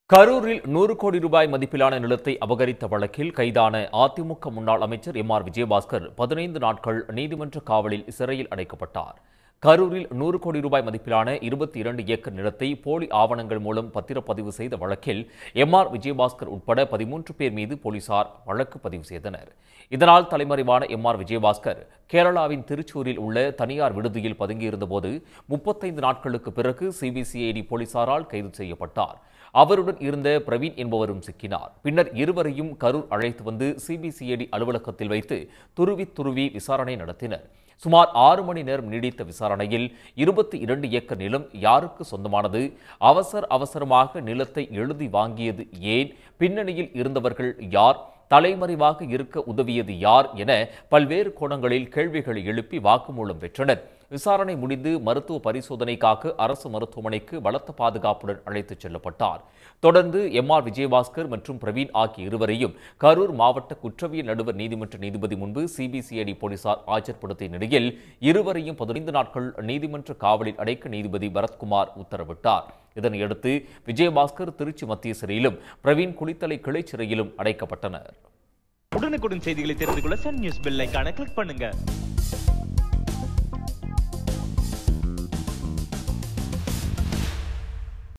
கரூரில் நூறு கோடி ரூபாய் மதிப்பிலான நிலத்தை அபகரித்த வழக்கில் கைதான அதிமுக முன்னாள் அமைச்சர் எம் ஆர் விஜயபாஸ்கர் பதினைந்து நாட்கள் நீதிமன்ற காவலில் சிறையில் அடைக்கப்பட்டார் கரூரில் நூறு கோடி ரூபாய் மதிப்பிலான இருபத்தி இரண்டு ஏக்கர் நிலத்தை போலி ஆவணங்கள் மூலம் பத்திரப்பதிவு செய்த வழக்கில் எம் ஆர் விஜயபாஸ்கர் உட்பட பதிமூன்று பேர் மீது போலீசார் வழக்கு பதிவு செய்தனர் இதனால் தலைமறைவான எம் ஆர் விஜயபாஸ்கர் கேரளாவின் திருச்சூரில் உள்ள தனியார் விடுதியில் பதுங்கியிருந்தபோது முப்பத்தைந்து நாட்களுக்கு பிறகு சிபிசிஐடி போலீசாரால் கைது செய்யப்பட்டார் அவருடன் இருந்த பிரவீன் என்பவரும் சிக்கினார் பின்னர் இருவரையும் கரூர் அழைத்து வந்து சிபிசிஐடி அலுவலகத்தில் வைத்து துருவி துருவி விசாரணை நடத்தினர் சுமார் ஆறு மணி நேரம் நீடித்த விசாரணையில் இருபத்தி இரண்டு ஏக்கர் நிலம் யாருக்கு சொந்தமானது அவசர அவசரமாக நிலத்தை எழுதி வாங்கியது ஏன் பின்னணியில் இருந்தவர்கள் யார் தலைமறைவாக இருக்க உதவியது யார் என பல்வேறு கோணங்களில் கேள்விகளை எழுப்பி வாக்குமூலம் பெற்றனர் விசாரணை முடிந்து மருத்துவ பரிசோதனைக்காக அரசு மருத்துவமனைக்கு பலத்த பாதுகாப்புடன் அழைத்துச் செல்லப்பட்டார் தொடர்ந்து எம் ஆர் விஜயபாஸ்கர் மற்றும் பிரவீன் ஆகிய இருவரையும் கரூர் மாவட்ட குற்றவியல் நடுவர் நீதிமன்ற நீதிபதி முன்பு சிபிசிஐடி போலீசார் ஆஜர்படுத்திய நிலையில் இருவரையும் பதினைந்து நாட்கள் நீதிமன்ற காவலில் அடைக்க நீதிபதி பரத்குமார் உத்தரவிட்டார் இதனையடுத்து விஜயபாஸ்கர் திருச்சி மத்திய சிறையிலும் பிரவீன் குளித்தலை கிளை சிறையிலும் அடைக்கப்பட்டனர் உடனுக்குடன் செய்திகளை தெரிந்து கொள்ள சன் நியூஸ் பெல் ஐகானை கிளிக் பண்ணுங்க